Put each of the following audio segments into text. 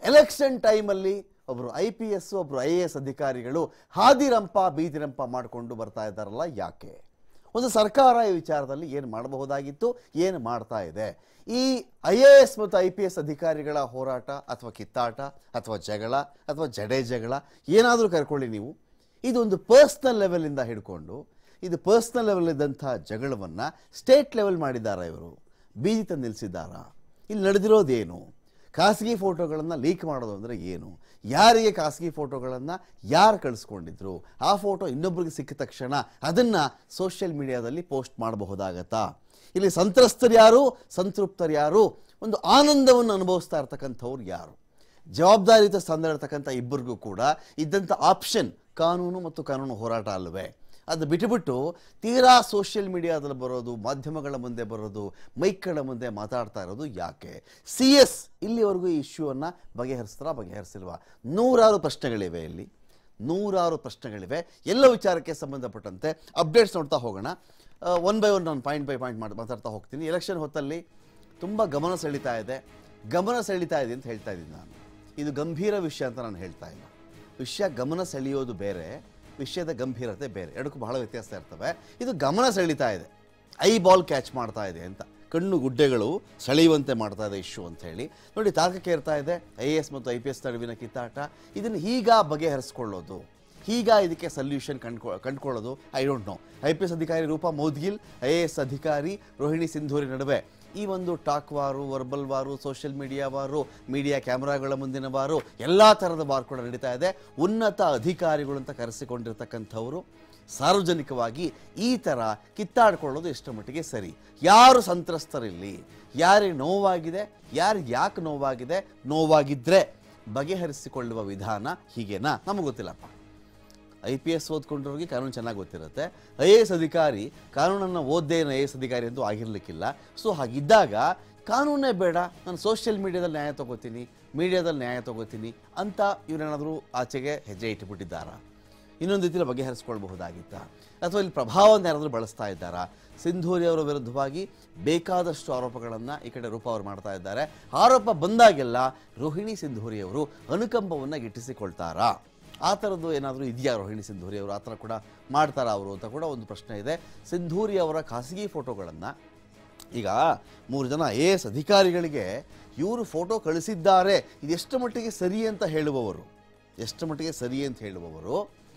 election ಟೈಮಲ್ಲಿ ಒಬ್ಬರು I P S ಒಬ್ಬರು ಐ ಎ ಎಸ್ ಅಧಿಕಾರಿಗಳು ಹಾದಿರಂಪ ಬೀದಿರಂಪ ಮಾಡಿಕೊಂಡು ಬರ್ತಾ ಇದ್ದಾರಲ್ಲ ಯಾಕೆ ಒಂದು ಸರ್ಕಾರ ಈ ವಿಚಾರದಲ್ಲಿ ಏನು ಮಾಡಬಹುದಾಗಿತ್ತು ಏನು ಮಾಡ್ತಾ ಇದೆ ಈ ಐ ಎ ಎಸ್ ಮತ್ತು ಐ ಪಿ ಎಸ್ ಅಧಿಕಾರಿಗಳ ಹೋರಾಟ ಅಥವಾ ಕಿತ್ತಾಟ ಅಥವಾ ಜಗಳ ಅಥವಾ ಜಡೆ ಜಗಳ ಏನಾದರೂ ಕರ್ಕೊಳ್ಳಿ ನೀವು ಇದೊಂದು ಪರ್ಸ್ನಲ್ ಲೆವೆಲಿಂದ ಹಿಡ್ಕೊಂಡು ಇದು ಪರ್ಸ್ನಲ್ ಲೆವೆಲ್ ಇದ್ದಂಥ ಜಗಳವನ್ನು ಸ್ಟೇಟ್ ಲೆವೆಲ್ ಮಾಡಿದ್ದಾರಾ ಇವರು ಬೀದಿ ತಂದು ನಿಲ್ಲಿಸಿದ್ದಾರಾ ಇಲ್ಲಿ ನಡೆದಿರೋದೇನು ಖಾಸಗಿ ಫೋಟೋಗಳನ್ನು ಲೀಕ್ ಮಾಡೋದು ಅಂದರೆ ಏನು ಯಾರಿಗೆ ಖಾಸಗಿ ಫೋಟೋಗಳನ್ನು ಯಾರು ಕಳಿಸ್ಕೊಂಡಿದ್ರು ಆ ಫೋಟೋ ಇನ್ನೊಬ್ಬರಿಗೆ ಸಿಕ್ಕಿದ ತಕ್ಷಣ ಅದನ್ನು ಸೋಷಿಯಲ್ ಮೀಡಿಯಾದಲ್ಲಿ ಪೋಸ್ಟ್ ಮಾಡಬಹುದಾಗತ್ತಾ ಇಲ್ಲಿ ಸಂತ್ರಸ್ತರು ಯಾರು ಸಂತೃಪ್ತರು ಯಾರು ಒಂದು ಆನಂದವನ್ನು ಅನುಭವಿಸ್ತಾ ಇರ್ತಕ್ಕಂಥವ್ರು ಯಾರು ಜವಾಬ್ದಾರಿಯುತ ಸ್ಥಾನ ಇರ್ತಕ್ಕಂಥ ಇಬ್ಬರಿಗೂ ಕೂಡ ಇದ್ದಂಥ ಆಪ್ಷನ್ ಕಾನೂನು ಮತ್ತು ಕಾನೂನು ಹೋರಾಟ ಅಲ್ವೇ ಅದು ಬಿಟ್ಟುಬಿಟ್ಟು ತೀರಾ ಸೋಷಿಯಲ್ ಮೀಡಿಯಾದಲ್ಲಿ ಬರೋದು ಮಾಧ್ಯಮಗಳ ಮುಂದೆ ಬರೋದು ಮೈಕ್ಗಳ ಮುಂದೆ ಮಾತಾಡ್ತಾ ಇರೋದು ಯಾಕೆ ಸಿ ಎಸ್ ಇಲ್ಲಿವರೆಗೂ ಈ ಇಶ್ಯೂವನ್ನು ಬಗೆಹರಿಸ್ತಾರ ಬಗೆಹರಿಸಿಲ್ವಾ ನೂರಾರು ಪ್ರಶ್ನೆಗಳಿವೆ ಇಲ್ಲಿ ನೂರಾರು ಪ್ರಶ್ನೆಗಳಿವೆ ಎಲ್ಲ ವಿಚಾರಕ್ಕೆ ಸಂಬಂಧಪಟ್ಟಂತೆ ಅಪ್ಡೇಟ್ಸ್ ನೋಡ್ತಾ ಹೋಗೋಣ ಒನ್ ಬೈ ಒನ್ ನಾನು ಪಾಯಿಂಟ್ ಬೈ ಪಾಯಿಂಟ್ ಮಾಡಿ ಮಾತಾಡ್ತಾ ಹೋಗ್ತೀನಿ ಎಲೆಕ್ಷನ್ ಹೊತ್ತಲ್ಲಿ ತುಂಬ ಗಮನ ಸೆಳೀತಾ ಇದೆ ಗಮನ ಸೆಳೀತಾ ಇದೆ ಅಂತ ಹೇಳ್ತಾ ಇದ್ದೀನಿ ನಾನು ಇದು ಗಂಭೀರ ವಿಷಯ ಅಂತ ನಾನು ಹೇಳ್ತಾ ಇಲ್ಲ ವಿಷಯ ಗಮನ ಸೆಳೆಯೋದು ಬೇರೆ ವಿಷಯದ ಗಂಭೀರತೆ ಬೇರೆ ಎರಡಕ್ಕೂ ಬಹಳ ವ್ಯತ್ಯಾಸ ಇರ್ತವೆ ಇದು ಗಮನ ಸೆಳೀತಾ ಇದೆ ಐ ಬಾಲ್ ಕ್ಯಾಚ್ ಮಾಡ್ತಾ ಇದೆ ಅಂತ ಕಣ್ಣು ಗುಡ್ಡೆಗಳು ಸೆಳೆಯುವಂತೆ ಮಾಡ್ತಾ ಇದೆ ಇಶ್ಯೂ ಅಂತ ಹೇಳಿ ನೋಡಿ ತಾರ್ಕಕ್ಕೆ ಇರ್ತಾ ಇದೆ ಐ ಎ ಎಸ್ ಮತ್ತು ಐ ಪಿ ಎಸ್ ನಡುವಿನ ಕಿತ್ತಾಟ ಇದನ್ನು ಹೀಗ ಬಗೆಹರಿಸ್ಕೊಳ್ಳೋದು ಹೀಗ ಇದಕ್ಕೆ ಸಲ್ಯೂಷನ್ ಕಂಡ್ಕೊ ಕಂಡ್ಕೊಳ್ಳೋದು I don't know I P S ಅಧಿಕಾರಿ Roopa Moudgil I A S ಅಧಿಕಾರಿ ರೋಹಿಣಿ ಸಿಂಧೂರಿ ನಡುವೆ ಈ ಒಂದು talk war verbal war social media war media ಕ್ಯಾಮ್ರಾಗಳ ಮುಂದಿನ ವಾರು ಎಲ್ಲ ಥರದ ವಾರ್ ಕೂಡ ನಡೀತಾ ಇದೆ ಉನ್ನತ ಅಧಿಕಾರಿಗಳು ಅಂತ ಕರೆಸಿಕೊಂಡಿರ್ತಕ್ಕಂಥವರು ಸಾರ್ವಜನಿಕವಾಗಿ ಈ ಥರ ಕಿತ್ತಾಡ್ಕೊಳ್ಳೋದು ಎಷ್ಟು ಮಟ್ಟಿಗೆ ಸರಿ ಯಾರು ಸಂತ್ರಸ್ತರಿಲ್ಲಿ ಯಾರಿಗೆ ನೋವಾಗಿದೆ ಯಾರಿಗೆ ಯಾಕೆ ನೋವಾಗಿದೆ ನೋವಾಗಿದ್ದರೆ ಬಗೆಹರಿಸಿಕೊಳ್ಳುವ ವಿಧಾನ ಹೀಗೇನಾ ನಮಗೆ ಗೊತ್ತಿಲ್ಲಪ್ಪ ಐ ಪಿ ಎಸ್ ಓದ್ಕೊಂಡಿರೋರಿಗೆ ಕಾನೂನು ಚೆನ್ನಾಗಿ ಗೊತ್ತಿರುತ್ತೆ ಐ ಎ ಎಸ್ ಅಧಿಕಾರಿ ಕಾನೂನನ್ನು ಓದ್ದೇ ಐ ಎ ಎಸ್ ಅಧಿಕಾರಿ ಅಂತೂ ಆಗಿರಲಿಕ್ಕಿಲ್ಲ ಸೊ ಹಾಗಿದ್ದಾಗ ಕಾನೂನೇ ಬೇಡ ನಾನು ಸೋಷಿಯಲ್ ಮೀಡಿಯಾದಲ್ಲಿ ನ್ಯಾಯ ತಗೋತೀನಿ ಮೀಡಿಯಾದಲ್ಲಿ ನ್ಯಾಯ ತಗೋತೀನಿ ಅಂತ ಇವರೇನಾದರೂ ಆಚೆಗೆ ಹೆಜ್ಜೆ ಇಟ್ಟುಬಿಟ್ಟಿದ್ದಾರಾ ಇನ್ನೊಂದು ರೀತಿಯಲ್ಲಿ ಬಗೆಹರಿಸ್ಕೊಳ್ಬಹುದಾಗಿತ್ತ ಅಥವಾ ಇಲ್ಲಿ ಪ್ರಭಾವವನ್ನು ಯಾರಾದರೂ ಬಳಸ್ತಾ ಇದ್ದಾರಾ ಸಿಂಧೂರಿ ಅವರ ವಿರುದ್ಧವಾಗಿ ಬೇಕಾದಷ್ಟು ಆರೋಪಗಳನ್ನು ಈ ಕಡೆ ರೂಪ ಅವರು ಮಾಡ್ತಾ ಇದ್ದಾರೆ ಆರೋಪ ಬಂದಾಗೆಲ್ಲ ರೋಹಿಣಿ ಸಿಂಧೂರಿ ಅವರು ಅನುಕಂಪವನ್ನು ಗಿಟ್ಟಿಸಿಕೊಳ್ತಾರಾ ಆ ಥರದ್ದು ಏನಾದರೂ ಇದೆಯಾ ರೋಹಿಣಿ ಸಿಂಧೂರಿ ಅವರು ಆ ಥರ ಕೂಡ ಮಾಡ್ತಾರಾ ಅವರು ಅಂತ ಕೂಡ ಒಂದು ಪ್ರಶ್ನೆ ಇದೆ ಸಿಂಧೂರಿ ಅವರ ಖಾಸಗಿ ಫೋಟೋಗಳನ್ನು ಈಗ ಮೂರು ಜನ ಐ ಎ ಎಸ್ ಅಧಿಕಾರಿಗಳಿಗೆ ಇವರು ಫೋಟೋ ಕಳಿಸಿದ್ದಾರೆ ಇದೆಷ್ಟು ಮಟ್ಟಿಗೆ ಸರಿ ಅಂತ ಹೇಳುವವರು ಎಷ್ಟು ಮಟ್ಟಿಗೆ ಸರಿ ಅಂತ ಹೇಳುವವರು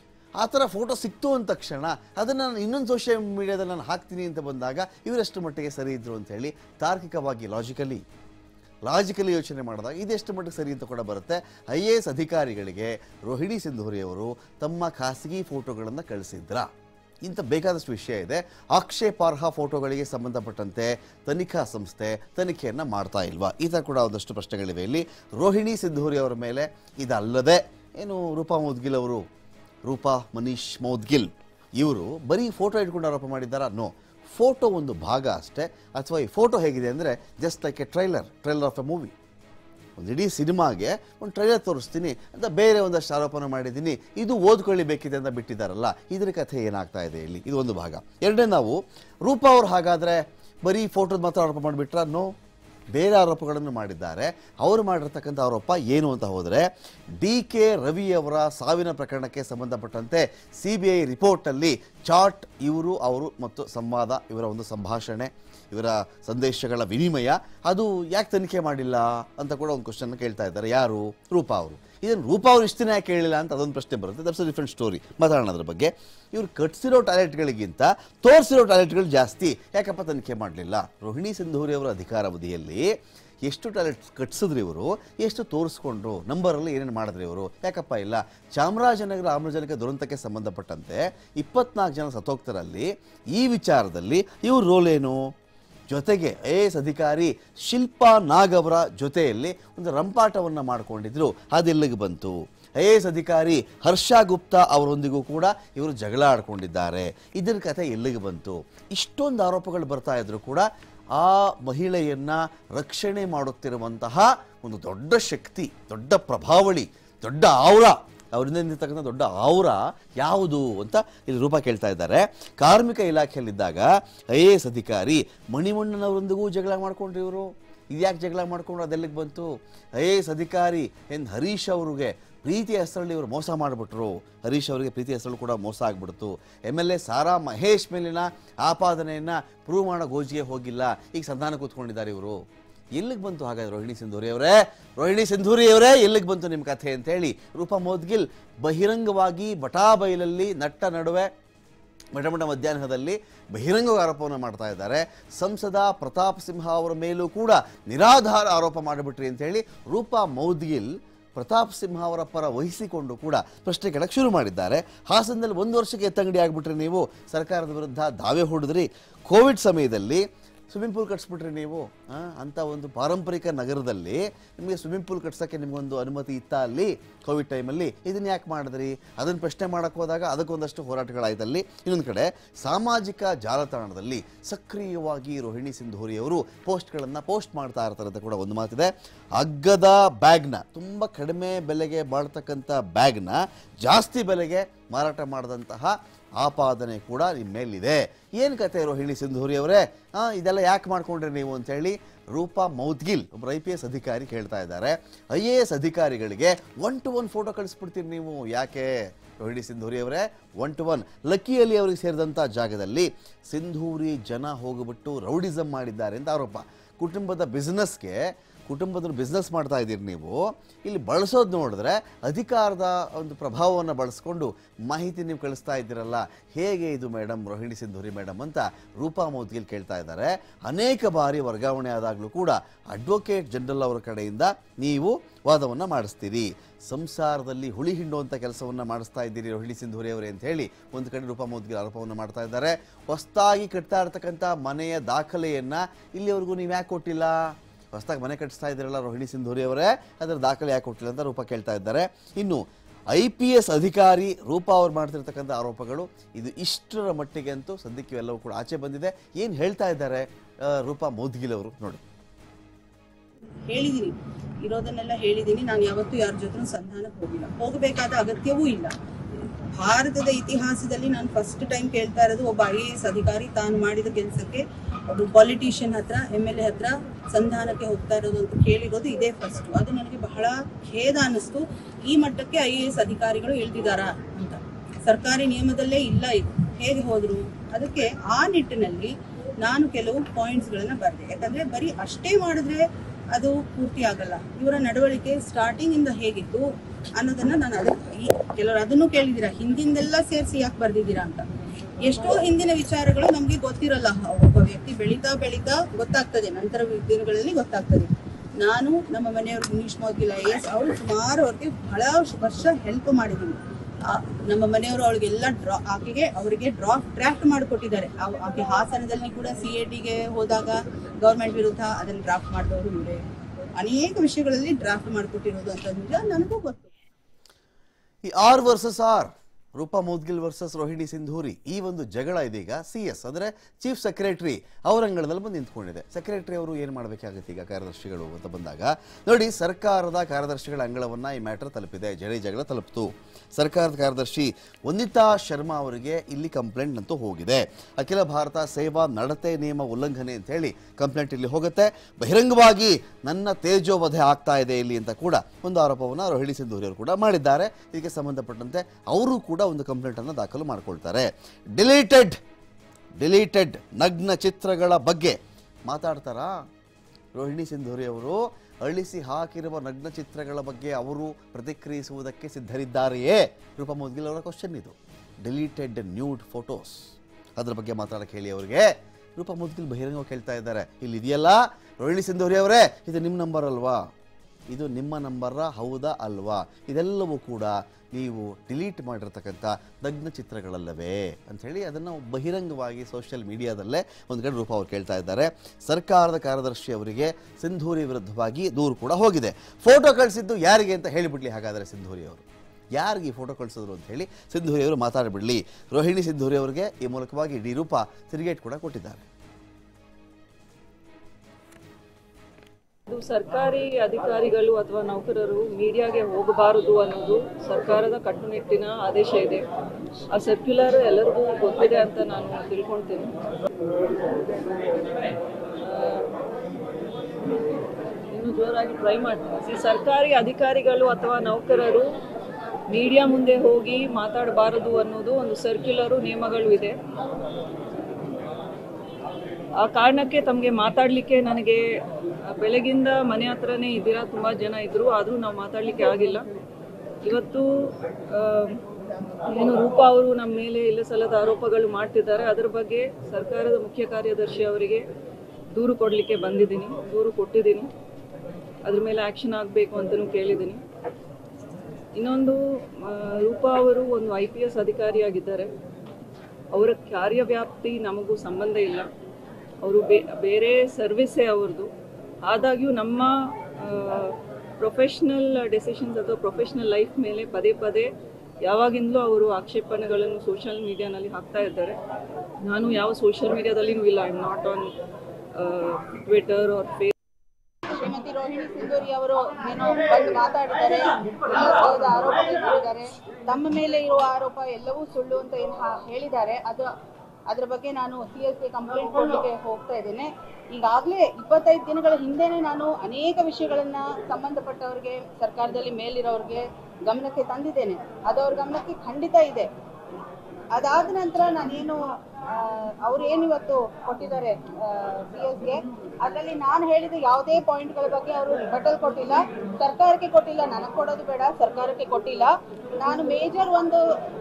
ಆ ಥರ ಫೋಟೋ ಸಿಕ್ತು ಅಂದ ತಕ್ಷಣ ಅದನ್ನು ನಾನು ಇನ್ನೊಂದು ಸೋಷಿಯಲ್ ಮೀಡಿಯಾದಲ್ಲಿ ನಾನು ಹಾಕ್ತೀನಿ ಅಂತ ಬಂದಾಗ ಇವರೆಷ್ಟು ಮಟ್ಟಿಗೆ ಸರಿ ಇದ್ರು ಅಂತ ಹೇಳಿ ತಾರ್ಕಿಕವಾಗಿ ಲಾಜಿಕಲಿ ಲಾಜಿಕಲಿ ಯೋಚನೆ ಮಾಡಿದಾಗ ಇದೆಷ್ಟು ಮಟ್ಟಿಗೆ ಸರಿ ಅಂತ ಕೂಡ ಬರುತ್ತೆ ಐ ಎ ಎಸ್ ಅಧಿಕಾರಿಗಳಿಗೆ ರೋಹಿಣಿ ಸಿಂಧೂರಿ ಅವರು ತಮ್ಮ ಖಾಸಗಿ ಫೋಟೋಗಳನ್ನು ಕಳಿಸಿದ್ರಾ ಇಂಥ ಬೇಕಾದಷ್ಟು ವಿಷಯ ಇದೆ ಆಕ್ಷೇಪಾರ್ಹ ಫೋಟೋಗಳಿಗೆ ಸಂಬಂಧಪಟ್ಟಂತೆ ತನಿಖಾ ಸಂಸ್ಥೆ ತನಿಖೆಯನ್ನು ಮಾಡ್ತಾ ಇಲ್ವಾ ಈ ಥರ ಕೂಡ ಒಂದಷ್ಟು ಪ್ರಶ್ನೆಗಳಿವೆ ಇಲ್ಲಿ ರೋಹಿಣಿ ಸಿಂಧೂರಿ ಅವರ ಮೇಲೆ ಇದಲ್ಲದೆ ಏನು ರೂಪಾ ಮೌದ್ಗಿಲ್ ಅವರು ರೂಪಾ ಮನೀಶ್ ಮೌದ್ಗಿಲ್ ಇವರು ಬರೀ ಫೋಟೋ ಇಟ್ಕೊಂಡು ಆರೋಪ ಮಾಡಿದ್ದಾರಾ ನೋ ಫೋಟೋ ಒಂದು ಭಾಗ ಅಷ್ಟೇ ಅಥವಾ ಈ ಫೋಟೋ ಹೇಗಿದೆ ಅಂದರೆ just like a trailer trailer of a movie ಒಂದು ಇಡೀ ಸಿನಿಮಾಗೆ ಒಂದು ಟ್ರೈಲರ್ ತೋರಿಸ್ತೀನಿ ಅಂತ ಬೇರೆ ಒಂದಷ್ಟು ಆರೋಪನ ಮಾಡಿದ್ದೀನಿ ಇದು ಓದ್ಕೊಳ್ಳಿಬೇಕಿದೆ ಅಂತ ಬಿಟ್ಟಿದ್ದಾರಲ್ಲ ಇದ್ರ ಕಥೆ ಏನಾಗ್ತಾ ಇದೆ ಇಲ್ಲಿ ಇದು ಒಂದು ಭಾಗ ಎರಡನೇ ನಾವು ರೂಪಾ ಅವ್ರು ಹಾಗಾದರೆ ಬರೀ ಫೋಟೋದ ಮಾತ್ರ ಆರೋಪ ಮಾಡಿಬಿಟ್ರ ನೋ ಬೇರೆ ಆರೋಪಗಳನ್ನು ಮಾಡಿದ್ದಾರೆ ಅವರು ಮಾಡಿರ್ತಕ್ಕಂಥ ಆರೋಪ ಏನು ಅಂತ ಹೋದರೆ ಡಿ ಕೆ ರವಿಯವರ ಸಾವಿನ ಪ್ರಕರಣಕ್ಕೆ ಸಂಬಂಧಪಟ್ಟಂತೆ ಸಿ ಬಿ ಐ ರಿಪೋರ್ಟಲ್ಲಿ ಚಾಟ್ ಇವರು ಅವರು ಮತ್ತು ಸಂವಾದ ಇವರ ಒಂದು ಸಂಭಾಷಣೆ ಇವರ ಸಂದೇಶಗಳ ವಿನಿಮಯ ಅದು ಯಾಕೆ ತನಿಖೆ ಮಾಡಿಲ್ಲ ಅಂತ ಕೂಡ ಒಂದು ಕ್ವಶನ್ ಕೇಳ್ತಾ ಇದ್ದಾರೆ ಯಾರು ರೂಪಾ ಅವರು ಇದನ್ನು ರೂಪಾ ಅವರು ಇಷ್ಟು ದಿನ ಯಾಕೆ ಕೇಳಿಲ್ಲ ಅಂತ ಅದೊಂದು ಪ್ರಶ್ನೆ ಬರುತ್ತೆ ದಟ್ಸ್ ಅ ಡಿಫ್ರೆಂಟ್ ಸ್ಟೋರಿ ಮಾತಾಡೋಣ ಅದ್ರ ಬಗ್ಗೆ ಇವ್ರು ಕಟ್ಸಿರೋ ಟಾಯ್ಲೆಟ್ಗಳಿಗಿಂತ ತೋರಿಸಿರೋ ಟಾಯ್ಲೆಟ್ಗಳು ಜಾಸ್ತಿ ಯಾಕಪ್ಪ ತನಿಖೆ ಮಾಡಲಿಲ್ಲ ರೋಹಿಣಿ ಸಿಂಧೂರಿ ಅವರ ಅಧಿಕಾರಾವಧಿಯಲ್ಲಿ ಎಷ್ಟು ಟಾಯ್ಲೆಟ್ ಕಟ್ಸಿದ್ರಿ ಇವರು ಎಷ್ಟು ತೋರಿಸ್ಕೊಂಡ್ರು ನಂಬರಲ್ಲಿ ಏನೇನು ಮಾಡಿದ್ರಿ ಇವರು ಯಾಕಪ್ಪ ಇಲ್ಲ ಚಾಮರಾಜನಗರ ಆಮ್ಲಜನಕ ದುರಂತಕ್ಕೆ ಸಂಬಂಧಪಟ್ಟಂತೆ ಇಪ್ಪತ್ನಾಲ್ಕು ಜನ ಸತ್ತೋಗ್ತಾರಲ್ಲಿ ಈ ವಿಚಾರದಲ್ಲಿ ಇವ್ರ ರೋಲ್ ಏನು ಜೊತೆಗೆ ಐ ಎ ಎಸ್ ಅಧಿಕಾರಿ ಶಿಲ್ಪಾ ನಾಗ್ ಅವರ ಜೊತೆಯಲ್ಲಿ ಒಂದು ರಂಪಾಟವನ್ನು ಮಾಡಿಕೊಂಡಿದ್ರು ಅದೆಲ್ಲಿಗೆ ಬಂತು ಐ ಎ ಎಸ್ ಅಧಿಕಾರಿ ಹರ್ಷ ಗುಪ್ತಾ ಅವರೊಂದಿಗೂ ಕೂಡ ಇವರು ಜಗಳ ಆಡ್ಕೊಂಡಿದ್ದಾರೆ ಇದರ ಕಥೆ ಎಲ್ಲಿಗೆ ಬಂತು ಇಷ್ಟೊಂದು ಆರೋಪಗಳು ಬರ್ತಾ ಇದ್ರು ಕೂಡ ಆ ಮಹಿಳೆಯನ್ನ ರಕ್ಷಣೆ ಮಾಡುತ್ತಿರುವಂತಹ ಒಂದು ದೊಡ್ಡ ಶಕ್ತಿ ದೊಡ್ಡ ಪ್ರಭಾವಳಿ ದೊಡ್ಡ ಆವ್ರ ಅವರಿಂದ ನಿಂತಕ್ಕಂಥ ದೊಡ್ಡ ಆವ್ರ ಯಾವುದು ಅಂತ ಇಲ್ಲಿ ರೂಪ ಕೇಳ್ತಾ ಇದ್ದಾರೆ ಕಾರ್ಮಿಕ ಇಲಾಖೆಯಲ್ಲಿದ್ದಾಗ ಐ ಎ ಎಸ್ ಅಧಿಕಾರಿ ಮಣಿಮಣ್ಣನವರೊಂದಿಗೂ ಜಗಳ ಮಾಡ್ಕೊಂಡ್ರು ಇವರು ಇದ್ಯಾಕೆ ಜಗಳ ಮಾಡ್ಕೊಂಡು ಅದೆಲ್ಲಿಗೆ ಬಂತು ಐ ಎ ಎಸ್ ಅಧಿಕಾರಿ ಎನ್ ಹರೀಶ್ ಅವ್ರಿಗೆ ಪ್ರೀತಿ ಹೆಸರಲ್ಲಿ ಇವರು ಮೋಸ ಮಾಡಿಬಿಟ್ರು ಹರೀಶ್ ಅವರಿಗೆ ಪ್ರೀತಿ ಹೆಸರು ಕೂಡ ಮೋಸ ಆಗ್ಬಿಡ್ತು M L A Sara Mahesh ಮೇಲಿನ ಆಪಾದನೆಯನ್ನು ಪ್ರೂವ್ ಮಾಡೋ ಗೋಜಿಗೆ ಹೋಗಿಲ್ಲ ಈಗ ಸಂಧಾನ ಕೂತ್ಕೊಂಡಿದ್ದಾರೆ ಇವರು ಎಲ್ಲಿಗೆ ಬಂತು ಹಾಗಾದ್ರೆ ರೋಹಿಣಿ ಸಿಂಧೂರಿ ಅವರೇ ರೋಹಿಣಿ ಸಿಂಧೂರಿ ಅವರೇ ಎಲ್ಲಿಗೆ ಬಂತು ನಿಮ್ಮ ಕಥೆ ಅಂತೇಳಿ ರೂಪಾ ಮೋದ್ಗಿಲ್ ಬಹಿರಂಗವಾಗಿ ಬಟಾಬೈಲಲ್ಲಿ ನಟ್ಟ ನಡುವೆ ಮಠಮಠ ಮಧ್ಯಾಹ್ನದಲ್ಲಿ ಬಹಿರಂಗ ಆರೋಪವನ್ನು ಮಾಡ್ತಾ ಇದ್ದಾರೆ ಸಂಸದ ಪ್ರತಾಪ್ ಸಿಂಹ ಅವರ ಮೇಲೂ ಕೂಡ ನಿರಾಧಾರ ಆರೋಪ ಮಾಡಿಬಿಟ್ರಿ ಅಂತೇಳಿ ರೂಪಾ ಮೌದ್ಗಿಲ್ ಪ್ರತಾಪ್ ಸಿಂಹ ಅವರ ಪರ ವಹಿಸಿಕೊಂಡು ಕೂಡ ಪ್ರಶ್ನೆ ಕೇಳಕ್ಕೆ ಶುರು ಮಾಡಿದ್ದಾರೆ ಹಾಸನದಲ್ಲಿ ಒಂದು ವರ್ಷಕ್ಕೆ ಎತ್ತಂಗಡಿ ಆಗಿಬಿಟ್ರಿ ನೀವು ಸರ್ಕಾರದ ವಿರುದ್ಧ ದಾವೆ ಹೂಡಿದ್ರಿ ಕೋವಿಡ್ ಸಮಯದಲ್ಲಿ ಸ್ವಿಮ್ಮಿಂಗ್ ಪೂಲ್ ಕಟ್ಸ್ಬಿಟ್ರಿ ನೀವು ಆ, ಅಂತ ಒಂದು ಪಾರಂಪರಿಕ ನಗರದಲ್ಲಿ ನಿಮಗೆ ಸ್ವಿಮ್ಮಿಂಗ್ ಪೂಲ್ ಕಟ್ಸೋಕ್ಕೆ ನಿಮಗೊಂದು ಅನುಮತಿ ಇತ್ತ ಅಲ್ಲಿ ಕೋವಿಡ್ ಟೈಮಲ್ಲಿ ಇದನ್ನ ಯಾಕೆ ಮಾಡಿದ್ರಿ ಅದನ್ನು ಪ್ರಶ್ನೆ ಮಾಡೋಕ್ಕೆ ಹೋದಾಗ ಅದಕ್ಕೊಂದಷ್ಟು ಹೋರಾಟಗಳಾಯ್ತಲ್ಲಿ ಇನ್ನೊಂದು ಕಡೆ ಸಾಮಾಜಿಕ ಜಾಲತಾಣದಲ್ಲಿ ಸಕ್ರಿಯವಾಗಿ ರೋಹಿಣಿ ಸಿಂಧೂರಿ ಅವರು ಪೋಸ್ಟ್ಗಳನ್ನು ಪೋಸ್ಟ್ ಮಾಡ್ತಾ ಇರ್ತಾರೆ ಅಂತ ಕೂಡ ಒಂದು ಮಾತಿದೆ ಅಗ್ಗದ ಬ್ಯಾಗ್ನ ತುಂಬ ಕಡಿಮೆ ಬೆಲೆಗೆ ಬಾಳ್ತಕ್ಕಂಥ ಬ್ಯಾಗ್ನ ಜಾಸ್ತಿ ಬೆಲೆಗೆ ಮಾರಾಟ ಮಾಡಿದಂತಹ ಆಪಾದನೆ ಕೂಡ ನಿಮ್ಮ ಮೇಲಿದೆ ಏನು ಕತೆ ರೋಹಿಣಿ ಸಿಂಧೂರಿ ಅವರೇ ಆ, ಇದೆಲ್ಲ ಯಾಕೆ ಮಾಡ್ಕೊಂಡ್ರಿ ನೀವು ಅಂತೇಳಿ ರೂಪಾ ಮೌದ್ಗಿಲ್ ಒಬ್ಬರು ಐ ಪಿ ಎಸ್ ಅಧಿಕಾರಿ ಕೇಳ್ತಾ ಇದ್ದಾರೆ ಐ ಎ ಎಸ್ ಅಧಿಕಾರಿಗಳಿಗೆ ಒನ್ ಟು ಒನ್ ಫೋಟೋ ಕಳಿಸ್ಬಿಡ್ತೀರಿ ನೀವು ಯಾಕೆ ರೋಹಿಣಿ ಸಿಂಧೂರಿ ಅವರೇ ಒನ್ ಟು ಒನ್ ಲಕ್ಕಿಯಲ್ಲಿ ಅವರಿಗೆ ಸೇರಿದಂಥ ಜಾಗದಲ್ಲಿ ಸಿಂಧೂರಿ ಜನ ಹೋಗಿಬಿಟ್ಟು ರೌಡಿಸಮ್ ಮಾಡಿದ್ದಾರೆ ಅಂತ ಆರೋಪ ಕುಟುಂಬದ ಬಿಸ್ನೆಸ್ಗೆ ಕುಟುಂಬದ ಬಿಸ್ನೆಸ್ ಮಾಡ್ತಾ ಇದ್ದೀರಿ ನೀವು ಇಲ್ಲಿ ಬಳಸೋದು ನೋಡಿದ್ರೆ ಅಧಿಕಾರದ ಒಂದು ಪ್ರಭಾವವನ್ನು ಬಳಸ್ಕೊಂಡು ಮಾಹಿತಿ ನೀವು ಕಳಿಸ್ತಾ ಇದ್ದೀರಲ್ಲ ಹೇಗೆ ಇದು ಮೇಡಮ್ ರೋಹಿಣಿ ಸಿಂಧೂರಿ ಮೇಡಮ್ ಅಂತ ರೂಪಾ ಮೋದ್ಗಿಲ್ ಕೇಳ್ತಾ ಇದ್ದಾರೆ ಅನೇಕ ಬಾರಿ ವರ್ಗಾವಣೆ ಆದಾಗಲೂ ಕೂಡ ಅಡ್ವೊಕೇಟ್ ಜನರಲ್ ಅವರ ಕಡೆಯಿಂದ ನೀವು ವಾದವನ್ನು ಮಾಡಿಸ್ತೀರಿ ಸಂಸಾರದಲ್ಲಿ ಹುಳಿ ಹಿಂಡುವಂಥ ಕೆಲಸವನ್ನು ಮಾಡಿಸ್ತಾ ಇದ್ದೀರಿ ರೋಹಿಣಿ ಸಿಂಧೂರಿ ಅವರೇ ಅಂತ ಹೇಳಿ ಒಂದು ಕಡೆ ರೂಪಾ ಮೋದ್ಗಿಲ್ ಆರೋಪವನ್ನು ಮಾಡ್ತಾ ಇದ್ದಾರೆ ಹೊಸದಾಗಿ ಕಟ್ತಾ ಇರ್ತಕ್ಕಂಥ ಮನೆಯ ದಾಖಲೆಯನ್ನು ಇಲ್ಲಿವರೆಗೂ ನೀವು ಯಾಕೆ ಕೊಟ್ಟಿಲ್ಲ ಹೊಸದಾಗಿ ಮನೆ ಕಟ್ಟಿಸ್ತಾ ಇದ್ದೀರಲ್ಲ ರೋಹಿಣಿ ಸಿಂಧೂರಿ ಅವರೇ ಅದರ ದಾಖಲೆ ಯಾಕೆ ಕೊಟ್ಟಿಲ್ಲ ಅಂತ ರೂಪ ಕೇಳ್ತಾ ಇದ್ದಾರೆ ಇನ್ನು ಐ ಪಿ ಎಸ್ ಅಧಿಕಾರಿ ರೂಪಾ ಅವ್ರು ಮಾಡ್ತಿರ್ತಕ್ಕಂಥ ಆರೋಪಗಳು ಇದು ಇಷ್ಟರ ಮಟ್ಟಿಗೆ ಅಂತೂ ಸದ್ಯಕ್ಕೆ ಇವೆಲ್ಲವೂ ಕೂಡ ಆಚೆ ಬಂದಿದೆ ಏನು ಹೇಳ್ತಾ ಇದ್ದಾರೆ ಆ, ರೂಪಾ ಮೋದ್ಗಿಲ್ ಅವರು ನೋಡಿ ಹೇಳಿದೀನಿ ಇರೋದನ್ನೆಲ್ಲ ಹೇಳಿದೀನಿ ನಾನು ಯಾವತ್ತೂ ಯಾರ ಜೊತೆ ಸಂಧಾನಕ್ಕೆ ಹೋಗಿಲ್ಲ ಹೋಗಬೇಕಾದ ಅಗತ್ಯವೂ ಇಲ್ಲ ಭಾರತದ ಇತಿಹಾಸದಲ್ಲಿ ನಾನು ಫಸ್ಟ್ ಟೈಮ್ ಕೇಳ್ತಾ ಇರೋದು ಒಬ್ಬ ಐ ಎ ಎಸ್ ಅಧಿಕಾರಿ ತಾನು ಮಾಡಿದ ಕೆಲಸಕ್ಕೆ ಒಬ್ಬ ಪಾಲಿಟಿಷಿಯನ್ ಹತ್ರ ಎಮ್ ಎಲ್ ಎ ಹತ್ರ ಸಂಧಾನಕ್ಕೆ ಹೋಗ್ತಾ ಇರೋದು ಅಂತ ಕೇಳಿರೋದು ಇದೇ ಫಸ್ಟ್ ಅದು ನನಗೆ ಬಹಳ ಖೇದ ಅನ್ನಿಸ್ತು ಈ ಮಟ್ಟಕ್ಕೆ ಐ ಎ ಎಸ್ ಅಧಿಕಾರಿಗಳು ಹೇಳ್ತಿದಾರಾ ಅಂತ ಸರ್ಕಾರಿ ನಿಯಮದಲ್ಲೇ ಇಲ್ಲ ಇದು ಹೇಗೆ ಹೋದ್ರು ಅದಕ್ಕೆ ಆ ನಿಟ್ಟಿನಲ್ಲಿ ನಾನು ಕೆಲವು ಪಾಯಿಂಟ್ಸ್ಗಳನ್ನ ಬರೆದೆ ಯಾಕಂದ್ರೆ ಬರೀ ಅಷ್ಟೇ ಮಾಡಿದ್ರೆ ಅದು ಪೂರ್ತಿ ಆಗಲ್ಲ ಇವರ ನಡವಳಿಕೆ ಸ್ಟಾರ್ಟಿಂಗ್ ಇಂದ ಹೇಗಿತ್ತು ಅನ್ನೋದನ್ನ ನಾನು ಅದ ಈ ಕೆಲವರು ಅದನ್ನು ಕೇಳಿದ್ದೀರಾ ಹಿಂದಿಂದೆಲ್ಲ ಸೇರಿಸಿ ಯಾಕೆ ಬರ್ದಿದ್ದೀರಾ ಅಂತ ಎಷ್ಟೋ ಹಿಂದಿನ ವಿಚಾರಗಳು ನಮ್ಗೆ ಗೊತ್ತಿರಲ್ಲ ಒಬ್ಬ ವ್ಯಕ್ತಿ ಬೆಳೀತಾ ಬೆಳೀತಾ ಗೊತ್ತಾಗ್ತದೆ ನಂತರ ದಿನಗಳಲ್ಲಿ ಗೊತ್ತಾಗ್ತದೆ ನಾನು ನಮ್ಮ ಮನೆಯವರು ಗಿರೀಶ್ ಮೋದಿಲ್ಲ ಎಸ್ ಅವಳು ಸುಮಾರು ಅವ್ರಿಗೆ ಬಹಳ ವರ್ಷ ಹೆಲ್ಪ್ ಮಾಡಿದ್ದೀನಿ ಆ, ನಮ್ಮ ಮನೆಯವರು ಅವಳಿಗೆಲ್ಲ ಡ್ರಾ ಆಕೆಗೆ ಅವರಿಗೆ ಡ್ರಾಫ್ಟ್ ಡ್ರಾಫ್ಟ್ ಮಾಡಿಕೊಟ್ಟಿದ್ದಾರೆ ಆ- ಆಕೆ ಹಾಸನದಲ್ಲಿ ಕೂಡ ಸಿ ಎ ಟಿಗೆ ಹೋದಾಗ ಗೌರ್ಮೆಂಟ್ ವಿರುದ್ಧ ಅದನ್ನು ಡ್ರಾಫ್ಟ್ ಮಾಡಿದವರು ಇವರೇ ಅನೇಕ ವಿಷಯಗಳಲ್ಲಿ ಡ್ರಾಫ್ಟ್ ಮಾಡಿಕೊಟ್ಟಿರೋದು ಅಂತ ನಿಜ ನನಗೂ ಗೊತ್ತು ಈ R versus R Roopa Moudgil versus Rohini Sindhuri ಈ ಒಂದು ಜಗಳ ಇದೀಗ ಸಿ ಎಸ್ ಅಂದರೆ ಚೀಫ್ ಸೆಕ್ರೆಟರಿ ಅವರ ಅಂಗಳದಲ್ಲಿ ಬಂದು ನಿಂತ್ಕೊಂಡಿದೆ ಸೆಕ್ರೆಟರಿ ಅವರು ಏನು ಮಾಡಬೇಕಾಗುತ್ತೆ ಈಗ ಕಾರ್ಯದರ್ಶಿಗಳು ಅಂತ ಬಂದಾಗ ನೋಡಿ ಸರ್ಕಾರದ ಕಾರ್ಯದರ್ಶಿಗಳ ಅಂಗಳವನ್ನು ಈ ಮ್ಯಾಟರ್ ತಲುಪಿದೆ ಜಡಿ ಜಗಳ ತಲುಪಿತು ಸರ್ಕಾರದ ಕಾರ್ಯದರ್ಶಿ ವಂದಿತಾ ಶರ್ಮಾ ಅವರಿಗೆ ಇಲ್ಲಿ ಕಂಪ್ಲೇಂಟ್ ಅಂತೂ ಹೋಗಿದೆ ಅಖಿಲ ಭಾರತ ಸೇವಾ ನಡತೆ ನಿಯಮ ಉಲ್ಲಂಘನೆ ಅಂತ ಹೇಳಿ ಕಂಪ್ಲೇಂಟ್ ಇಲ್ಲಿ ಹೋಗುತ್ತೆ ಬಹಿರಂಗವಾಗಿ ನನ್ನ ತೇಜೋವಧೆ ಆಗ್ತಾ ಇದೆ ಇಲ್ಲಿ ಅಂತ ಕೂಡ ಒಂದು ಆರೋಪವನ್ನು ರೋಹಿಣಿ ಸಿಂಧೂರಿ ಅವರು ಕೂಡ ಮಾಡಿದ್ದಾರೆ ಇದಕ್ಕೆ ಸಂಬಂಧಪಟ್ಟಂತೆ ಅವರು ಕೂಡ ಒಂದು ಕಂಪ್ಲೇಂಟನ್ನು ದಾಖಲು ಮಾಡಿಕೊಳ್ತಾರೆ ಡಿಲೀಟೆಡ್ ಡಿಲೀಟೆಡ್ ನಗ್ನ ಚಿತ್ರಗಳ ಬಗ್ಗೆ ಮಾತಾಡ್ತಾರಾ ರೋಹಿಣಿ ಸಿಂಧೂರಿ ಅವರು ಅಳಿಸಿ ಹಾಕಿರುವ ನಗ್ನ ಚಿತ್ರಗಳ ಬಗ್ಗೆ ಅವರು ಪ್ರತಿಕ್ರಿಯಿಸುವುದಕ್ಕೆ ಸಿದ್ಧರಿದ್ದಾರೆಯೇ ರೂಪಾ ಮೋದ್ಗಿಲ್ ಅವರ ಕ್ವಶನ್ ಇದು ಡಿಲೀಟೆಡ್ ನ್ಯೂಡ್ ಫೋಟೋಸ್ ಅದ್ರ ಬಗ್ಗೆ ಮಾತಾಡಕ್ಕೆ ಹೇಳಿ ಅವರಿಗೆ ರೂಪಾ ಮೋದ್ಗಿಲ್ ಬಹಿರಂಗ ಕೇಳ್ತಾ ಇದ್ದಾರೆ ಇಲ್ಲಿ ಇದೆಯಲ್ಲ ರೋಹಿಣಿ ಸಿಂಧೂರಿ ಅವರೇ ಇದು ನಿಮ್ಮ ನಂಬರ್ ಅಲ್ವಾ ಇದು ನಿಮ್ಮ ನಂಬರ ಹೌದಾ ಅಲ್ವಾ ಇದೆಲ್ಲವೂ ಕೂಡ ನೀವು ಡಿಲೀಟ್ ಮಾಡಿರ್ತಕ್ಕಂಥ ನಗ್ನ ಚಿತ್ರಗಳಲ್ಲವೇ ಅಂಥೇಳಿ ಅದನ್ನು ಬಹಿರಂಗವಾಗಿ ಸೋಷಿಯಲ್ ಮೀಡಿಯಾದಲ್ಲೇ ಒಂದು ಕಡೆ ರೂಪ ಅವ್ರು ಕೇಳ್ತಾ ಇದ್ದಾರೆ ಸರ್ಕಾರದ ಕಾರ್ಯದರ್ಶಿ ಅವರಿಗೆ ಸಿಂಧೂರಿ ವಿರುದ್ಧವಾಗಿ ದೂರು ಕೂಡ ಹೋಗಿದೆ ಫೋಟೋ ಕಳಿಸಿದ್ದು ಯಾರಿಗೆ ಅಂತ ಹೇಳಿಬಿಡ್ಲಿ ಹಾಗಾದರೆ ಸಿಂಧೂರಿ ಅವರು ಯಾರಿಗೆ ಈ ಫೋಟೋ ಕಳಿಸಿದ್ರು ಅಂತ ಹೇಳಿ ಸಿಂಧೂರಿ ಅವರು ಮಾತಾಡಿಬಿಡಲಿ ರೋಹಿಣಿ ಸಿಂಧೂರಿ ಅವರಿಗೆ ಈ ಮೂಲಕವಾಗಿ ಡಿ ರೂಪ ತಿರುಗೇಟ್ ಕೂಡ ಕೊಟ್ಟಿದ್ದಾರೆ ಇದು ಸರ್ಕಾರಿ ಅಧಿಕಾರಿಗಳು ಅಥವಾ ನೌಕರರು ಮೀಡಿಯಾಗೆ ಹೋಗಬಾರದು ಅನ್ನೋದು ಸರ್ಕಾರದ ಕಟ್ಟುನಿಟ್ಟಿನ ಆದೇಶ ಇದೆ ಆ ಸರ್ಕ್ಯುಲರ್ ಎಲ್ಲರಿಗೂ ಗೊತ್ತಿದೆ ಅಂತ ನಾನು ತಿಳ್ಕೊಳ್ತೀನಿ ಆ, ಜೋರಾಗಿ ಟ್ರೈ ಮಾಡ್ತೀನಿ See, ಸರ್ಕಾರಿ ಅಧಿಕಾರಿಗಳು ಅಥವಾ ನೌಕರರು ಮೀಡಿಯಾ ಮುಂದೆ ಹೋಗಿ ಮಾತಾಡಬಾರದು ಅನ್ನೋದು ಒಂದು ಸರ್ಕ್ಯುಲರು ನಿಯಮಗಳು ಇದೆ ಆ ಕಾರಣಕ್ಕೆ ತಮಗೆ ಮಾತಾಡಲಿಕ್ಕೆ ನನಗೆ ಆ, ಬೆಳಗಿಂದ ಮನೆ ಹತ್ರನೇ ಇದ್ದೀರಾ ತುಂಬ ಜನ ಇದ್ದರು ಆದರೂ ನಾವು ಮಾತಾಡಲಿಕ್ಕೆ ಆಗಿಲ್ಲ ಇವತ್ತು ಆ, ಏನು ರೂಪಾ ಅವರು ನಮ್ಮ ಮೇಲೆ ಇಲ್ಲ ಸಲ್ಲದ ಆರೋಪಗಳು ಮಾಡ್ತಿದ್ದಾರೆ ಅದರ ಬಗ್ಗೆ ಸರ್ಕಾರದ ಮುಖ್ಯ ಕಾರ್ಯದರ್ಶಿ ಅವರಿಗೆ ದೂರು ಕೊಡಲಿಕ್ಕೆ ಬಂದಿದ್ದೀನಿ ದೂರು ಕೊಟ್ಟಿದ್ದೀನಿ ಅದ್ರ ಮೇಲೆ ಆ್ಯಕ್ಷನ್ ಆಗಬೇಕು ಅಂತಲೂ ಕೇಳಿದ್ದೀನಿ ಇನ್ನೊಂದು ಆ, ರೂಪಾ ಅವರು ಒಂದು ಐ ಪಿ ಎಸ್ ಅಧಿಕಾರಿಯಾಗಿದ್ದಾರೆ ಅವರ ಕಾರ್ಯವ್ಯಾಪ್ತಿ ನಮಗೂ ಸಂಬಂಧ ಇಲ್ಲ ಅವರು ಬೇ ಬೇರೆ ಸರ್ವಿಸ್ಸೇ ಅವ್ರದ್ದು ಆದಾಗ್ಯೂ ನಮ್ಮ ಪ್ರೊಫೆಷ್ನಲ್ ಡೆಸಿಷನ್ಸ್ ಅಥವಾ ಪ್ರೊಫೆಷ್ನಲ್ ಲೈಫ್ ಮೇಲೆ ಪದೇ ಪದೇ ಯಾವಾಗಿಂದಲೂ ಅವರು ಆಕ್ಷೇಪಣೆಗಳನ್ನು ಸೋಷಿಯಲ್ ಮೀಡಿಯಾನಲ್ಲಿ ಹಾಕ್ತಾ ಇದ್ದಾರೆ ನಾನು ಯಾವ ಸೋಷಿಯಲ್ ಮೀಡಿಯಾದಲ್ಲಿನೂ ಇಲ್ಲ I not on Twitter or face Shrimati Rohini Sindhuri ಅವರು ಏನೋ ಬಂದು ಮಾತಾಡಿದ್ದಾರೆ ಇಲ್ಲದ ಆರೋಪಗಳು ಮಾಡಿದ್ದಾರೆ ತಮ್ಮ ಮೇಲೆ ಇರುವ ಆರೋಪ ಎಲ್ಲವೂ ಸುಳ್ಳು ಅಂತ ಏನು ಹಾ- ಹೇಳಿದ್ದಾರೆ ಅದು ಅದ್ರ ಬಗ್ಗೆ ನಾನು ಸಿ ಎಸ್ ಗೆ ಕಂಪ್ಲೇಂಟ್ ಕೊಡಲಿಕ್ಕೆ ಹೋಗ್ತಾ ಇದ್ದೇನೆ ಈಗಾಗಲೇ ಇಪ್ಪತ್ತೈದು ದಿನಗಳ ಹಿಂದೆನೇ ನಾನು ಅನೇಕ ವಿಷಯಗಳನ್ನ ಸಂಬಂಧಪಟ್ಟವರಿಗೆ ಸರ್ಕಾರದಲ್ಲಿ ಮೇಲಿರೋರಿಗೆ ಗಮನಕ್ಕೆ ತಂದಿದ್ದೇನೆ ಅದು ಅವ್ರ ಗಮನಕ್ಕೆ ಖಂಡಿತ ಇದೆ ಅದಾದ ನಂತರ ನಾನೇನು ಅವ್ರು ಏನು ಇವತ್ತು ಕೊಟ್ಟಿದ್ದಾರೆ ಸಿ ಎಸ್ಗೆ ಅದರಲ್ಲಿ ನಾನು ಹೇಳಿದ ಯಾವುದೇ ಪಾಯಿಂಟ್ಗಳ ಬಗ್ಗೆ ಅವರು ರಿಬಟಲ್ ಕೊಟ್ಟಿಲ್ಲ ಸರ್ಕಾರಕ್ಕೆ ಕೊಟ್ಟಿಲ್ಲ ನನಗೆ ಕೊಡೋದು ಬೇಡ ಸರ್ಕಾರಕ್ಕೆ ಕೊಟ್ಟಿಲ್ಲ ನಾನು ಮೇಜರ್ ಒಂದು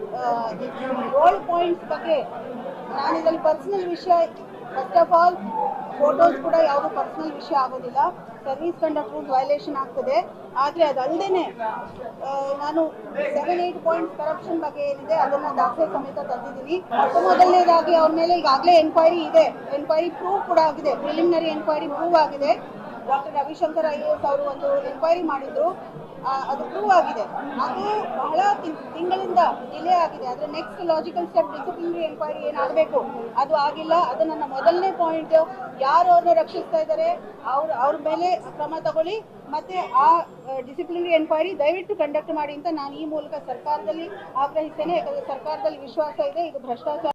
ರೋಲ್ ಪಾಯಿಂಟ್ಸ್ ಬಗ್ಗೆ ನಾನು ಇದರಲ್ಲಿ ಪರ್ಸನಲ್ ವಿಷಯ ಫಸ್ಟ್ ಆಫ್ ಆಲ್ ಫೋಟೋಸ್ ಕೂಡ ಯಾವುದು ಪರ್ಸನಲ್ ವಿಷಯ ಆಗೋದಿಲ್ಲ ಸರ್ವಿಸ್ ಕಂಡಕ್ಟ್ ರೂಲ್ ವೈಲೇಷನ್ ಆಗ್ತದೆ ಆದರೆ ಅದಲ್ಲದೆ ನಾನು ಸೆವೆನ್ ಏಟ್ ಪಾಯಿಂಟ್ಸ್ ಕರಪ್ಷನ್ ಬಗ್ಗೆ ಏನಿದೆ ಅದನ್ನ ದಾಖಲೆ ಸಮೇತ ತಂದಿದ್ದೀನಿ ಮೊಟ್ಟ ಮೊದಲನೇದಾಗಿ ಅವ್ರ ಮೇಲೆ ಈಗಾಗಲೇ ಎನ್ಕ್ವೈರಿ ಇದೆ ಎನ್ಕ್ವೈರಿ ಪ್ರೂವ್ ಕೂಡ ಆಗಿದೆ ಪ್ರಿಲಿಮಿನರಿ ಎನ್ಕ್ವೈರಿ ಪ್ರೂವ್ ಆಗಿದೆ doctor Ravishankar I A S ಅವರು ಒಂದು ಎನ್ಕ್ವೈರಿ ಮಾಡಿದ್ರು ಆ, ಅದು ಪ್ರೂವ್ ಆಗಿದೆ ಅದು ಬಹಳ ತಿಂ- ತಿಂಗಳಿಂದ ಡಿಲೇ ಆಗಿದೆ ಆದರೆ next logical step disciplinary enquiry ಏನಾಗಬೇಕು ಅದು ಆಗಿಲ್ಲ ಅದು ನನ್ನ ಮೊದಲನೇ ಪಾಯಿಂಟ್ ಯಾರು ಅವ್ರನ್ನ ರಕ್ಷಿಸ್ತಾ ಇದ್ದಾರೆ ಅವ್ರ ಅವ್ರ ಮೇಲೆ ಕ್ರಮ ತಗೊಳ್ಳಿ ಮತ್ತೆ ಆ ಡಿಸಿಪ್ಲಿನರಿ ಎನ್ಕ್ವೈರಿ ದಯವಿಟ್ಟು ಕಂಡಕ್ಟ್ ಮಾಡಿ ಅಂತ ನಾನು ಈ ಮೂಲಕ ಸರ್ಕಾರದಲ್ಲಿ ಆಗ್ರಹಿಸ್ತೇನೆ ಯಾಕಂದ್ರೆ ಸರ್ಕಾರದಲ್ಲಿ ವಿಶ್ವಾಸ ಇದೆ ಇದು ಭ್ರಷ್ಟಾಚಾರ